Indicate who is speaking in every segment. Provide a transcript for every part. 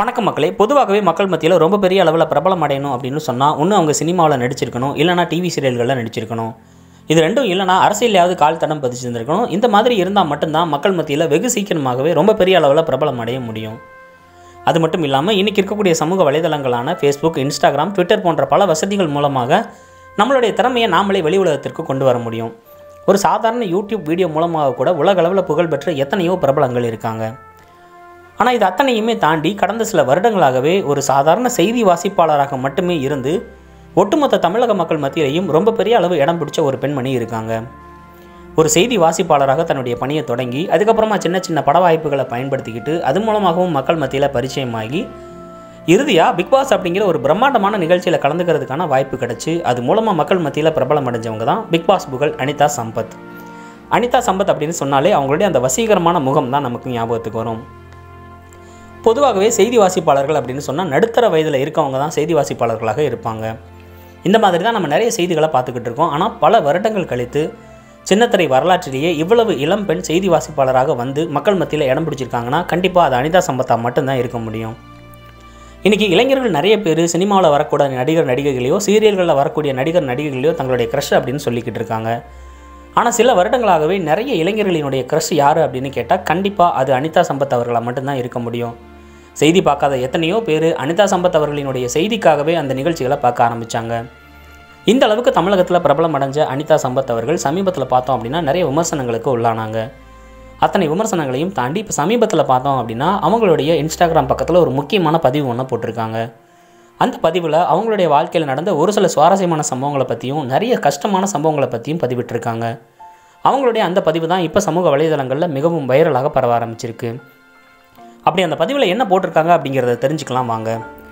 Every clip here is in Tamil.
Speaker 1: வணக்கம் மக்களே பொதுவாகவே மக்கள் மத்தியில் ரொம்ப பெரிய அளவில் பிரபலம் அடையணும் அப்படின்னு சொன்னால் ஒன்று அவங்க சினிமாவில் நடிச்சிருக்கணும் இல்லைனா டிவி சீரியல்களில் நடிச்சிருக்கணும் இது ரெண்டும் இல்லைனா அரசியலையாவது கால் தடம் பதிச்சிருந்திருக்கணும் இந்த மாதிரி இருந்தால் மட்டும்தான் மக்கள் மத்தியில் வெகு சீக்கிரமாகவே ரொம்ப பெரிய அளவில் பிரபலம் அடைய முடியும் அது மட்டும் இல்லாமல் இன்றைக்கி இருக்கக்கூடிய சமூக வலைதளங்களான ஃபேஸ்புக் இன்ஸ்டாகிராம் ட்விட்டர் போன்ற பல வசதிகள் மூலமாக நம்மளுடைய திறமையை நாமளே வெளி உலகத்திற்கு கொண்டு வர முடியும் ஒரு சாதாரண யூடியூப் வீடியோ மூலமாக கூட உலகளவில் புகழ்பெற்ற எத்தனையோ பிரபலங்கள் இருக்காங்க ஆனால் இது அத்தனையுமே தாண்டி கடந்த சில வருடங்களாகவே ஒரு சாதாரண செய்தி வாசிப்பாளராக மட்டுமே இருந்து ஒட்டுமொத்த தமிழக மக்கள் மத்தியிலையும் ரொம்ப பெரிய அளவு இடம் பிடிச்ச ஒரு பெண்மணி இருக்காங்க ஒரு செய்தி வாசிப்பாளராக தன்னுடைய பணியை தொடங்கி அதுக்கப்புறமா சின்ன சின்ன பட வாய்ப்புகளை பயன்படுத்திக்கிட்டு அது மூலமாகவும் மக்கள் மத்தியில் பரிச்சயமாகி இறுதியாக பிக் பாஸ் அப்படிங்கிற ஒரு பிரம்மாண்டமான நிகழ்ச்சியில் கலந்துக்கிறதுக்கான வாய்ப்பு கிடச்சி அது மூலமாக மக்கள் மத்தியில் பிரபலம் அடைஞ்சவங்க தான் பிக் பாஸ் புகழ் அனிதா சம்பத் அனிதா சம்பத் அப்படின்னு சொன்னாலே அவங்களுடைய அந்த வசீகரமான முகம் தான் நமக்கு ஞாபகத்துக்கு வரும் பொதுவாகவே செய்தி வாசிப்பாளர்கள் அப்படின்னு சொன்னால் நடுத்தர வயதில் இருக்கவங்க தான் செய்தி வாசிப்பாளர்களாக இருப்பாங்க இந்த மாதிரி தான் நம்ம நிறைய செய்திகளை பார்த்துக்கிட்டு இருக்கோம் ஆனால் பல வருடங்கள் கழித்து சின்னத்திரை வரலாற்றிலேயே இவ்வளவு இளம் பெண் செய்தி வாசிப்பாளராக வந்து மக்கள் மத்தியில் இடம் பிடிச்சிருக்காங்கன்னா கண்டிப்பாக அது அனிதா சம்பத்தா மட்டும்தான் இருக்க முடியும் இன்றைக்கி இளைஞர்கள் நிறைய பேர் சினிமாவில் வரக்கூடிய நடிகர் நடிகைகளையோ சீரியல்களில் வரக்கூடிய நடிகர் நடிகைகளையோ தங்களுடைய க்ரஷ் அப்படின்னு சொல்லிக்கிட்டு இருக்காங்க ஆனால் சில வருடங்களாகவே நிறைய இளைஞர்களினுடைய க்ரஷ் யார் அப்படின்னு கேட்டால் கண்டிப்பாக அது அனிதா சம்பத் அவர்களாக மட்டும்தான் இருக்க முடியும் செய்தி பார்க்காத எத்தனையோ பேர் அனிதா சம்பத் அவர்களினுடைய செய்திக்காகவே அந்த நிகழ்ச்சிகளை பார்க்க ஆரம்பித்தாங்க இந்த அளவுக்கு தமிழகத்தில் பிரபலம் அடைஞ்ச அனிதா சம்பத் அவர்கள் சமீபத்தில் பார்த்தோம் அப்படின்னா நிறைய விமர்சனங்களுக்கு உள்ளானாங்க அத்தனை விமர்சனங்களையும் தாண்டி இப்போ சமீபத்தில் பார்த்தோம் அப்படின்னா அவங்களுடைய இன்ஸ்டாகிராம் பக்கத்தில் ஒரு முக்கியமான பதிவு ஒன்று போட்டிருக்காங்க அந்த பதிவில் அவங்களுடைய வாழ்க்கையில் நடந்த ஒரு சில சுவாரஸ்யமான சம்பவங்களை பற்றியும் நிறைய கஷ்டமான சம்பவங்களை பற்றியும் பதிவிட்டிருக்காங்க அவங்களுடைய அந்த பதிவு தான் இப்போ சமூக வலைதளங்களில் மிகவும் வைரலாக பரவ ஆரம்பிச்சிருக்கு அப்படி அந்த பதிவில் என்ன போட்டிருக்காங்க அப்படிங்கிறத தெரிஞ்சுக்கலாம் வாங்க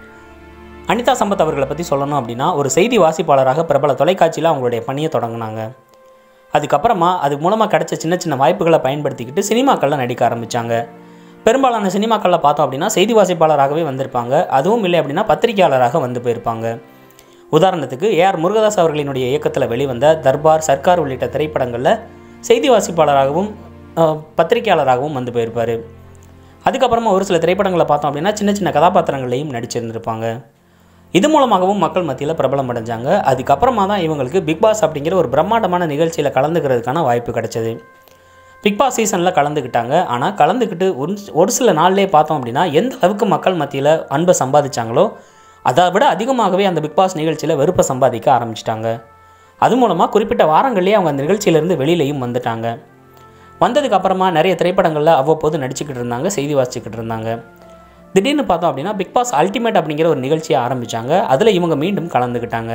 Speaker 1: அனிதா சம்பத் அவர்களை பற்றி சொல்லணும் அப்படின்னா ஒரு செய்தி வாசிப்பாளராக பிரபல தொலைக்காட்சியில் அவங்களுடைய பணியை தொடங்கினாங்க அதுக்கப்புறமா அது மூலமாக கிடைச்ச சின்ன சின்ன வாய்ப்புகளை பயன்படுத்திக்கிட்டு சினிமாக்களில் நடிக்க ஆரம்பித்தாங்க பெரும்பாலான சினிமாக்களில் பார்த்தோம் அப்படின்னா செய்தி வாசிப்பாளராகவே வந்திருப்பாங்க அதுவும் இல்லை அப்படின்னா பத்திரிகையாளராக வந்து போயிருப்பாங்க உதாரணத்துக்கு ஏஆர் முருகதாஸ் அவர்களினுடைய இயக்கத்தில் வெளிவந்த தர்பார் சர்க்கார் உள்ளிட்ட திரைப்படங்களில் செய்தி வாசிப்பாளராகவும் அஹ், பத்திரிகையாளராகவும் வந்து போயிருப்பார் அதுக்கப்புறமா ஒரு சில திரைப்படங்களை பார்த்தோம் அப்படின்னா சின்ன சின்ன கதாபாத்திரங்களையும் நடிச்சிருந்திருப்பாங்க இது மூலமாகவும் மக்கள் மத்தியில் பிரபலம் அடைஞ்சாங்க அதுக்கப்புறமா தான் இவங்களுக்கு பிக் பாஸ் அப்படிங்கிற ஒரு பிரம்மாண்டமான நிகழ்ச்சியில் கலந்துக்கிறதுக்கான வாய்ப்பு கிடைச்சது பிக் பாஸ் சீசனில் கலந்துக்கிட்டாங்க ஆனால் கலந்துக்கிட்டு ஒரு ஒரு சில நாள்லேயே பார்த்தோம் அப்படின்னா எந்த அளவுக்கு மக்கள் மத்தியில் அன்பை சம்பாதிச்சாங்களோ அதை விட அதிகமாகவே அந்த பிக் பாஸ் நிகழ்ச்சியில் வெறுப்பை சம்பாதிக்க ஆரம்பிச்சிட்டாங்க அது மூலமாக குறிப்பிட்ட வாரங்கள்லேயே அவங்க அந்த நிகழ்ச்சியிலேருந்து வெளியிலையும் வந்துட்டாங்க வந்ததுக்கு அப்புறமா நிறைய திரைப்படங்களில் அவ்வப்போது நடிச்சுக்கிட்டு இருந்தாங்க செய்தி வாசிச்சுக்கிட்டு இருந்தாங்க திடீர்னு பார்த்தோம் அப்படின்னா பிக் பாஸ் அல்டிமேட் அப்படிங்கிற ஒரு நிகழ்ச்சியை ஆரம்பித்தாங்க அதில் இவங்க மீண்டும் கலந்துக்கிட்டாங்க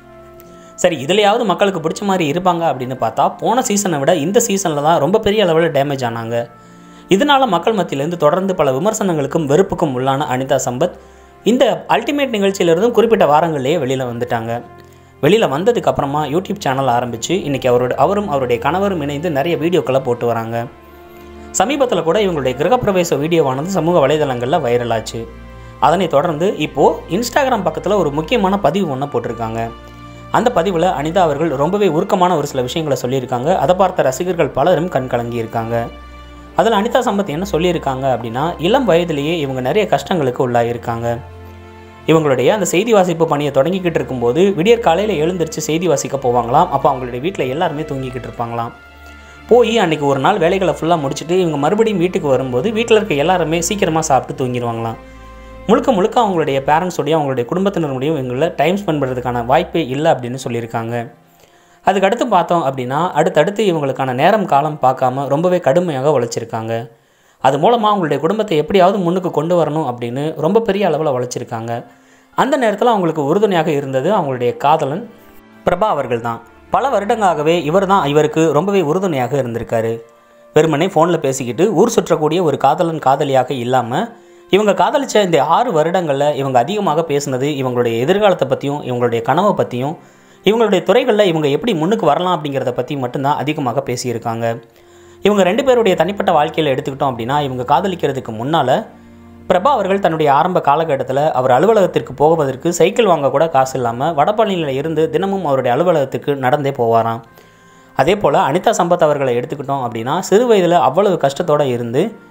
Speaker 1: சரி இதுலையாவது மக்களுக்கு பிடிச்ச மாதிரி இருப்பாங்க அப்படின்னு பார்த்தா போன சீசனை விட இந்த சீசனில் தான் ரொம்ப பெரிய அளவில் டேமேஜ் ஆனாங்க இதனால மக்கள் மத்தியிலேருந்து தொடர்ந்து பல விமர்சனங்களுக்கும் வெறுப்புக்கும் உள்ளான அனிதா சம்பத் இந்த அல்டிமேட் நிகழ்ச்சியிலிருந்தும் குறிப்பிட்ட வாரங்கள்லேயே வெளியில் வந்துட்டாங்க வெளியில் வந்ததுக்கு அப்புறமா யூடியூப் சேனல் ஆரம்பித்து இன்றைக்கி அவரோட அவரும் அவருடைய கணவரும் இணைந்து நிறைய வீடியோக்களை போட்டு வராங்க சமீபத்தில் கூட இவங்களுடைய கிரகப்பிரவேச வீடியோவானது சமூக வலைதளங்களில் வைரலாச்சு அதனைத் தொடர்ந்து இப்போது இன்ஸ்டாகிராம் பக்கத்தில் ஒரு முக்கியமான பதிவு ஒன்று போட்டிருக்காங்க அந்த பதிவில் அனிதா அவர்கள் ரொம்பவே உருக்கமான ஒரு சில விஷயங்களை சொல்லியிருக்காங்க அதை பார்த்த ரசிகர்கள் பலரும் கண் கலங்கி இருக்காங்க அதில் அனிதா சம்பத் என்ன சொல்லியிருக்காங்க அப்படின்னா இளம் வயதிலேயே இவங்க நிறைய கஷ்டங்களுக்கு உள்ளாகியிருக்காங்க இவங்களுடைய அந்த செய்தி வாசிப்பு பணியை தொடங்கிக்கிட்டு இருக்கும்போது விடியற் காலையில் எழுந்திரிச்சு செய்தி வாசிக்க போவாங்களாம் அப்போ அவங்களுடைய வீட்டில் எல்லாருமே தூங்கிக்கிட்டு இருப்பாங்களாம் போய் அன்றைக்கி ஒரு நாள் வேலைகளை ஃபுல்லாக முடிச்சுட்டு இவங்க மறுபடியும் வீட்டுக்கு வரும்போது வீட்டில் இருக்க எல்லாருமே சீக்கிரமாக சாப்பிட்டு தூங்கிடுவாங்களாம் முழுக்க முழுக்க அவங்களுடைய பேரண்ட்ஸோடையும் அவங்களுடைய குடும்பத்தினருடையும் இவங்கள டைம் ஸ்பெண்ட் பண்ணுறதுக்கான வாய்ப்பே இல்லை அப்படின்னு சொல்லியிருக்காங்க அதுக்கடுத்து பார்த்தோம் அப்படின்னா அடுத்தடுத்து இவங்களுக்கான நேரம் காலம் பார்க்காம ரொம்பவே கடுமையாக உழைச்சிருக்காங்க அது மூலமாக அவங்களுடைய குடும்பத்தை எப்படியாவது முன்னுக்கு கொண்டு வரணும் அப்படின்னு ரொம்ப பெரிய அளவில் உழைச்சிருக்காங்க அந்த நேரத்தில் அவங்களுக்கு உறுதுணையாக இருந்தது அவங்களுடைய காதலன் பிரபா அவர்கள் தான் பல வருடங்களாகவே இவர் தான் இவருக்கு ரொம்பவே உறுதுணையாக இருந்திருக்காரு வெறுமனே ஃபோனில் பேசிக்கிட்டு ஊர் சுற்றக்கூடிய ஒரு காதலன் காதலியாக இல்லாமல் இவங்க காதலிச்ச இந்த ஆறு வருடங்களில் இவங்க அதிகமாக பேசுனது இவங்களுடைய எதிர்காலத்தை பற்றியும் இவங்களுடைய கனவை பற்றியும் இவங்களுடைய துறைகளில் இவங்க எப்படி முன்னுக்கு வரலாம் அப்படிங்கிறத பற்றி மட்டும்தான் அதிகமாக பேசியிருக்காங்க இவங்க ரெண்டு பேருடைய தனிப்பட்ட வாழ்க்கையில் எடுத்துக்கிட்டோம் அப்படின்னா இவங்க காதலிக்கிறதுக்கு முன்னால் பிரபா அவர்கள் தன்னுடைய ஆரம்ப காலகட்டத்தில் அவர் அலுவலகத்திற்கு போவதற்கு சைக்கிள் வாங்க கூட காசு இல்லாமல் வடபழனியில் இருந்து தினமும் அவருடைய அலுவலகத்துக்கு நடந்தே போவாராம் அதே போல் அனிதா சம்பத் அவர்களை எடுத்துக்கிட்டோம் அப்படின்னா சிறு வயதில் அவ்வளவு கஷ்டத்தோடு இருந்து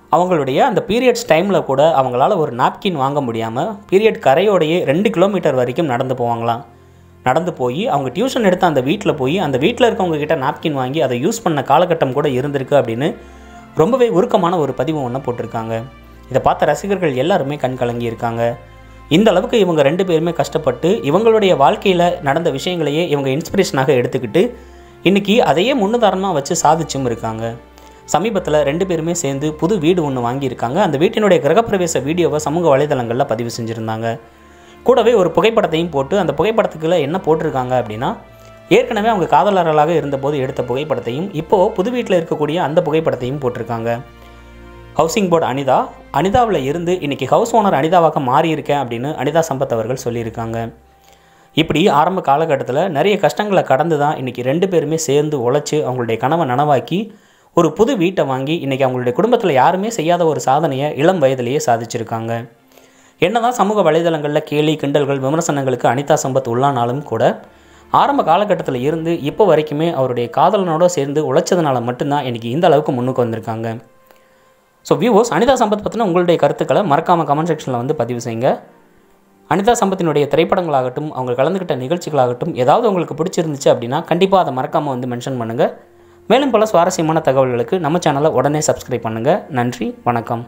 Speaker 1: அவங்களுடைய அந்த பீரியட்ஸ் டைமில் கூட அவங்களால ஒரு நாப்கின் வாங்க முடியாமல் பீரியட் கரையோடையே ரெண்டு கிலோமீட்டர் வரைக்கும் நடந்து போவாங்களாம் நடந்து போய் அவங்க டியூஷன் எடுத்த அந்த வீட்டில் போய் அந்த வீட்டில் இருக்கவங்க கிட்ட நாப்கின் வாங்கி அதை யூஸ் பண்ண காலகட்டம் கூட இருந்திருக்கு அப்படின்னு ரொம்பவே உருக்கமான ஒரு பதிவு ஒன்று போட்டிருக்காங்க இதை பார்த்த ரசிகர்கள் எல்லாருமே கண் கலங்கி இருக்காங்க இந்த அளவுக்கு இவங்க ரெண்டு பேருமே கஷ்டப்பட்டு இவங்களுடைய வாழ்க்கையில் நடந்த விஷயங்களையே இவங்க இன்ஸ்பிரேஷனாக எடுத்துக்கிட்டு இன்றைக்கி அதையே முன்னுதாரணமாக வச்சு சாதிச்சும் இருக்காங்க சமீபத்தில் ரெண்டு பேருமே சேர்ந்து புது வீடு ஒன்று வாங்கியிருக்காங்க அந்த வீட்டினுடைய கிரகப்பிரவேச வீடியோவை சமூக வலைதளங்களில் பதிவு செஞ்சுருந்தாங்க கூடவே ஒரு புகைப்படத்தையும் போட்டு அந்த புகைப்படத்துக்குள்ள என்ன போட்டிருக்காங்க அப்படின்னா ஏற்கனவே அவங்க காதலர்களாக இருந்தபோது எடுத்த புகைப்படத்தையும் இப்போது புது வீட்டில் இருக்கக்கூடிய அந்த புகைப்படத்தையும் போட்டிருக்காங்க ஹவுசிங் போர்டு அனிதா அனிதாவில் இருந்து இன்றைக்கி ஹவுஸ் ஓனர் அனிதாவாக மாறியிருக்கேன் அப்படின்னு அனிதா சம்பத் அவர்கள் சொல்லியிருக்காங்க இப்படி ஆரம்ப காலகட்டத்தில் நிறைய கஷ்டங்களை கடந்து தான் இன்றைக்கி ரெண்டு பேருமே சேர்ந்து உழைச்சி அவங்களுடைய கனவை நனவாக்கி ஒரு புது வீட்டை வாங்கி இன்றைக்கி அவங்களுடைய குடும்பத்தில் யாருமே செய்யாத ஒரு சாதனையை இளம் வயதிலேயே சாதிச்சிருக்காங்க என்னதான் சமூக வலைதளங்களில் கேலி கிண்டல்கள் விமர்சனங்களுக்கு அனிதா சம்பத் உள்ளானாலும் கூட ஆரம்ப காலகட்டத்தில் இருந்து இப்போ வரைக்குமே அவருடைய காதலனோட சேர்ந்து உழைச்சதுனால மட்டும்தான் இன்றைக்கி இந்த அளவுக்கு முன்னுக்கு வந்திருக்காங்க ஸோ வியூவர்ஸ் அனிதா சம்பத் பற்றின உங்களுடைய கருத்துக்களை மறக்காமல் கமெண்ட் செக்ஷனில் வந்து பதிவு செய்யுங்க அனிதா சம்பத்தினுடைய திரைப்படங்களாகட்டும் அவங்க கலந்துக்கிட்ட நிகழ்ச்சிகளாகட்டும் ஏதாவது உங்களுக்கு பிடிச்சிருந்துச்சு அப்படின்னா கண்டிப்பாக அதை மறக்காமல் வந்து மென்ஷன் பண்ணுங்கள் மேலும் பல சுவாரஸ்யமான தகவல்களுக்கு நம்ம சேனலை உடனே சப்ஸ்கிரைப் பண்ணுங்கள் நன்றி வணக்கம்